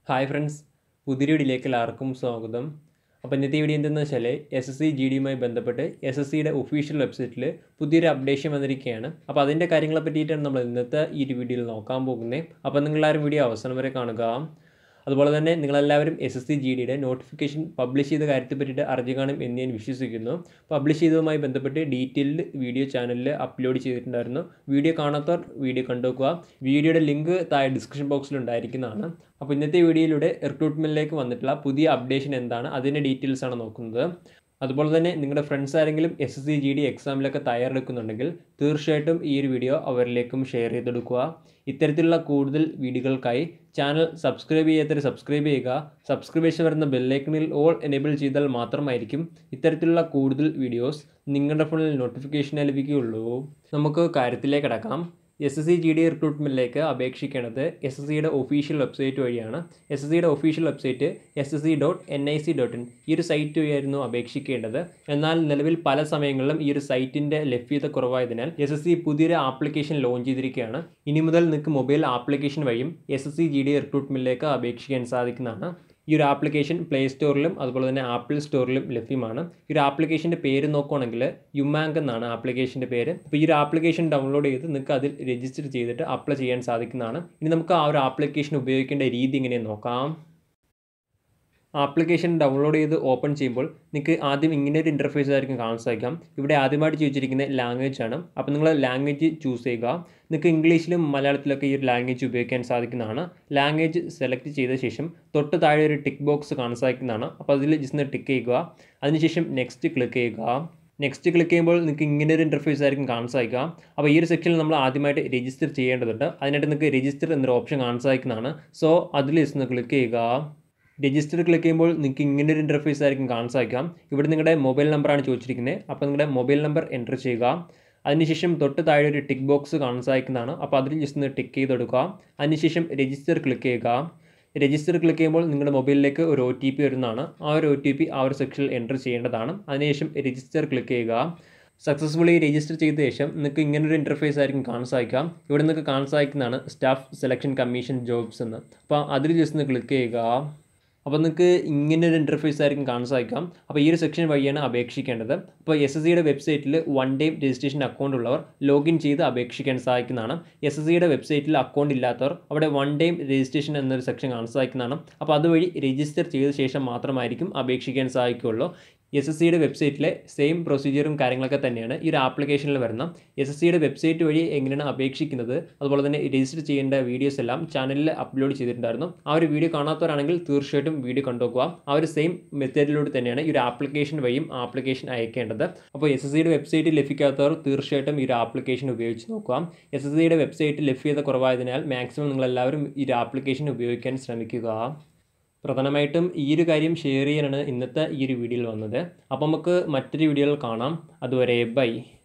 hi friends പുതിയ വീഡിയോയിലേക്ക് എല്ലാവർക്കും സ്വാഗതം അപ്പോൾ ഇന്നത്തെ വീഡിയോ എന്തെന്ന് വെച്ചാൽ എസ് എസ് സി ജി ഡിയുമായി ബന്ധപ്പെട്ട് എസ് എസ് സിയുടെ ഒഫീഷ്യൽ വെബ്സൈറ്റിൽ പുതിയൊരു അപ്ഡേഷൻ വന്നിരിക്കുകയാണ് അപ്പോൾ അതിൻ്റെ കാര്യങ്ങളെ പറ്റിയിട്ടാണ് നമ്മൾ ഇന്നത്തെ ഈ ഒരു വീഡിയോയിൽ നോക്കാൻ പോകുന്നത് അപ്പോൾ നിങ്ങളാരും വീഡിയോ അവസാനം വരെ കാണുക അതുപോലെ തന്നെ നിങ്ങളെല്ലാവരും എസ് എസ് സി ജി ഡിയുടെ നോട്ടിഫിക്കേഷൻ പബ്ലിഷ് ചെയ്ത കാര്യത്തെ പറ്റിയിട്ട് അറിഞ്ഞു കാണും എന്ന് ഞാൻ വിശ്വസിക്കുന്നു പബ്ലിഷ് ചെയ്തതുമായി ബന്ധപ്പെട്ട് ഡീറ്റെയിൽഡ് വീഡിയോ ചാനലിൽ അപ്ലോഡ് ചെയ്തിട്ടുണ്ടായിരുന്നു വീഡിയോ കാണാത്തവർ വീഡിയോ കണ്ടുവെക്കുക വീഡിയോയുടെ ലിങ്ക് താഴെ ഡിസ്ക്രിപ്ഷൻ ബോക്സിൽ ഉണ്ടായിരിക്കുന്നതാണ് അപ്പോൾ ഇന്നത്തെ വീഡിയോയിലൂടെ റിക്രൂട്ട്മെൻറ്റിലേക്ക് വന്നിട്ടുള്ള പുതിയ അപ്ഡേഷൻ എന്താണ് അതിൻ്റെ ഡീറ്റെയിൽസ് ആണ് നോക്കുന്നത് അതുപോലെ തന്നെ നിങ്ങളുടെ ഫ്രണ്ട്സ് ആരെങ്കിലും S S C G D എക്സാമിലൊക്കെ തയ്യാറെടുക്കുന്നുണ്ടെങ്കിൽ തീർച്ചയായിട്ടും ഈ ഒരു വീഡിയോ അവരിലേക്കും ഷെയർ ചെയ്തെടുക്കുക ഇത്തരത്തിലുള്ള കൂടുതൽ വീഡിയോകൾക്കായി ചാനൽ സബ്സ്ക്രൈബ് ചെയ്യാത്തവർ സബ്സ്ക്രൈബ് ചെയ്യുക സബ്സ്ക്രിബേഷൻ വരുന്ന ബെല്ലൈക്കണിൽ ഓൾ എനേബിൾ ചെയ്താൽ മാത്രമായിരിക്കും ഇത്തരത്തിലുള്ള കൂടുതൽ വീഡിയോസ് നിങ്ങളുടെ ഫോണിൽ നോട്ടിഫിക്കേഷൻ ലഭിക്കുകയുള്ളൂ നമുക്ക് കാര്യത്തിലേക്ക് കിടക്കാം S S C G D റിക്രൂട്ട്മെൻറ്റിലേക്ക് അപേക്ഷിക്കേണ്ടത് എസ് എസ് സിയുടെ ഒഫീഷ്യൽ വെബ്സൈറ്റ് വഴിയാണ് എസ് എസ് സിയുടെ official website S S C dot N I C dot in ഈ ഒരു സൈറ്റ് വഴിയായിരുന്നു അപേക്ഷിക്കേണ്ടത് എന്നാൽ നിലവിൽ പല സമയങ്ങളിലും ഈ ഒരു സൈറ്റിൻ്റെ ലഭ്യത കുറവായതിനാൽ എസ് എസ് സി പുതിയൊരു ആപ്ലിക്കേഷൻ ലോഞ്ച് ചെയ്തിരിക്കുകയാണ് ഇനി മുതൽ നിങ്ങൾക്ക് മൊബൈൽ ആപ്ലിക്കേഷൻ വഴിയും S S C G D റിക്രൂട്ട്മെൻറ്റിലേക്ക് അപേക്ഷിക്കാൻ സാധിക്കുന്നതാണ് ഈ ഒരു ആപ്ലിക്കേഷൻ പ്ലേ സ്റ്റോറിലും അതുപോലെ തന്നെ ആപ്പിൾ സ്റ്റോറിലും ലഭ്യമാണ് ഈ ഒരു ആപ്ലിക്കേഷൻ്റെ പേര് നോക്കുകയാണെങ്കിൽ യുമാങ്ക് എന്നാണ് ആപ്ലിക്കേഷൻ്റെ പേര് അപ്പോൾ ഈ ഒരു ആപ്ലിക്കേഷൻ ഡൗൺലോഡ് ചെയ്ത് നിങ്ങൾക്ക് അതിൽ രജിസ്റ്റർ ചെയ്തിട്ട് അപ്ലൈ ചെയ്യാൻ സാധിക്കുന്നതാണ് ഇനി നമുക്ക് ആ ഒരു ആപ്ലിക്കേഷൻ ഉപയോഗിക്കേണ്ട രീതി എങ്ങനെയെന്ന് നോക്കാം ആപ്ലിക്കേഷൻ ഡൗൺലോഡ് ചെയ്ത് ഓപ്പൺ ചെയ്യുമ്പോൾ നിങ്ങൾക്ക് ആദ്യം ഇങ്ങനെ ഒരു ഇൻ്റർഫേസ് ആയിരിക്കും കാണാൻ സാധിക്കാം ഇവിടെ ആദ്യമായിട്ട് ചോദിച്ചിരിക്കുന്ന ലാംഗ്വേജ് ആണ് അപ്പോൾ നിങ്ങൾ ലാംഗ്വേജ് ചൂസ് ചെയ്യുക നിങ്ങൾക്ക് ഇംഗ്ലീഷിലും മലയാളത്തിലൊക്കെ ഈ ഒരു ലാംഗ്വേജ് ഉപയോഗിക്കാൻ സാധിക്കുന്നതാണ് ലാംഗ്വേജ് സെലക്ട് ചെയ്ത ശേഷം തൊട്ട് താഴെ ഒരു ടിക്ക് ബോക്സ് കാണാൻ സാധിക്കുന്നതാണ് അപ്പോൾ അതിൽ ജസ്റ്റ് ടിക്ക് ചെയ്യുക അതിനുശേഷം നെക്സ്റ്റ് ക്ലിക്ക് ചെയ്യുക നെക്സ്റ്റ് ക്ലിക്ക് ചെയ്യുമ്പോൾ നിങ്ങൾക്ക് ഇങ്ങനെ ഒരു ഇൻ്റർഫേസ് ആയിരിക്കും കാണാൻ സാധിക്കുക അപ്പോൾ ഈ ഒരു സെക്ഷനിൽ നമ്മൾ ആദ്യമായിട്ട് രജിസ്റ്റർ ചെയ്യേണ്ടതുണ്ട് അതിനായിട്ട് നിങ്ങൾക്ക് രജിസ്റ്റർ എന്നൊരു ഓപ്ഷൻ കാണാൻ സാധിക്കുന്നതാണ് സോ അതിൽ ജസ്റ്റ് ക്ലിക്ക് ചെയ്യുക രജിസ്റ്റർ ക്ലിക്ക് ചെയ്യുമ്പോൾ നിങ്ങൾക്ക് ഇങ്ങനെ ഒരു ഇൻ്റർഫേസ് ആയിരിക്കും കാണാൻ സാധിക്കാം ഇവിടെ നിങ്ങളുടെ മൊബൈൽ നമ്പറാണ് ചോദിച്ചിരിക്കുന്നത് അപ്പോൾ നിങ്ങളുടെ മൊബൈൽ നമ്പർ എൻ്റർ ചെയ്യുക അതിനുശേഷം തൊട്ട് താഴെ ഒരു ടിക്ക് ബോക്സ് കാണാൻ സാധിക്കുന്നതാണ് അപ്പോൾ അതിൽ ജസ്റ്റ് ഒന്ന് ടിക്ക് ചെയ്ത് കൊടുക്കുക അതിനുശേഷം രജിസ്റ്റർ ക്ലിക്ക് ചെയ്യുക രജിസ്റ്റർ ക്ലിക്ക് ചെയ്യുമ്പോൾ നിങ്ങളുടെ മൊബൈലിലേക്ക് ഒരു ഒ ടി പി വരുന്നതാണ് ആ ഒരു ഒ ടി പി ആ ഒരു സെക്ഷനിൽ എൻ്റർ ചെയ്യേണ്ടതാണ് അതിനുശേഷം രജിസ്റ്റർ ക്ലിക്ക് ചെയ്യുക സക്സസ്ഫുള്ളി രജിസ്റ്റർ ചെയ്ത ശേഷം നിങ്ങൾക്ക് ഇങ്ങനൊരു ഇൻ്റർഫേസ് ആയിരിക്കും കാണാൻ സാധിക്കാം ഇവിടെ നിങ്ങൾക്ക് കാണാൻ സാധിക്കുന്നതാണ് സ്റ്റാഫ് സെലക്ഷൻ കമ്മീഷൻ ജോബ്സ് എന്ന് അപ്പോൾ അതിൽ ജസ്റ്റ് ഒന്ന് ക്ലിക്ക് ചെയ്യുക അപ്പോൾ നിങ്ങൾക്ക് ഇങ്ങനെ ഒരു ഇൻ്റർഫേസ് ആയിരിക്കും കാണാൻ സാധിക്കാം അപ്പോൾ ഈ ഒരു സെക്ഷൻ വഴിയാണ് അപേക്ഷിക്കേണ്ടത് അപ്പോൾ എസ് എസ് സിയുടെ വെബ്സൈറ്റിൽ വൺ ടൈം രജിസ്ട്രേഷൻ അക്കൗണ്ട് ഉള്ളവർ ലോഗിൻ ചെയ്ത് അപേക്ഷിക്കാൻ സാധിക്കുന്നതാണ് എസ് എസ് സിയുടെ വെബ്സൈറ്റിൽ അക്കൗണ്ട് ഇല്ലാത്തവർ അവിടെ വൺ ടൈം രജിസ്ട്രേഷൻ എന്നൊരു സെക്ഷൻ കാണാൻ സാധിക്കുന്നതാണ് അപ്പോൾ അതുവഴി രജിസ്റ്റർ ചെയ്ത ശേഷം മാത്രമായിരിക്കും അപേക്ഷിക്കാൻ സാധിക്കുകയുള്ളൂ എസ് എസ് സിയുടെ വെബ്സൈറ്റിലെ സെയിം പ്രൊസീജിയറും കാര്യങ്ങളൊക്കെ തന്നെയാണ് ഈ ഒരു ആപ്ലിക്കേഷനിൽ വരുന്ന എസ് എസ് സിയുടെ വെബ്സൈറ്റ് വഴി എങ്ങനെയാണ് അപേക്ഷിക്കുന്നത് അതുപോലെ തന്നെ രജിസ്റ്റർ ചെയ്യേണ്ട വീഡിയോസ് എല്ലാം ചാനലിൽ അപ്ലോഡ് ചെയ്തിട്ടുണ്ടായിരുന്നു ആ ഒരു വീഡിയോ കാണാത്തവരാണെങ്കിൽ തീർച്ചയായിട്ടും വീഡിയോ കണ്ടുനോക്കുക ആ ഒരു സെയിം മെത്തേഡിലൂടെ തന്നെയാണ് ഈ ഒരു ആപ്ലിക്കേഷൻ വഴിയും ആപ്ലിക്കേഷൻ അയക്കേണ്ടത് അപ്പോൾ എസ് എസ് സിയുടെ വെബ്സൈറ്റ് ലഭിക്കാത്തവർ തീർച്ചയായിട്ടും ഈ ഒരു ആപ്ലിക്കേഷൻ ഉപയോഗിച്ച് നോക്കുക എസ് എസ് സിയുടെ വെബ്സൈറ്റ് ലഭ്യത കുറവായതിനാൽ മാക്സിമം നിങ്ങളെല്ലാവരും ഈ ഒരു ആപ്ലിക്കേഷൻ ഉപയോഗിക്കാൻ ശ്രമിക്കുക പ്രധാനമായിട്ടും ഈ ഒരു കാര്യം ഷെയർ ചെയ്യാനാണ് ഇന്നത്തെ ഈ ഒരു വീഡിയോയിൽ വന്നത് അപ്പോൾ നമുക്ക് മറ്റൊരു വീഡിയോയിൽ കാണാം അതുവരെ ബൈ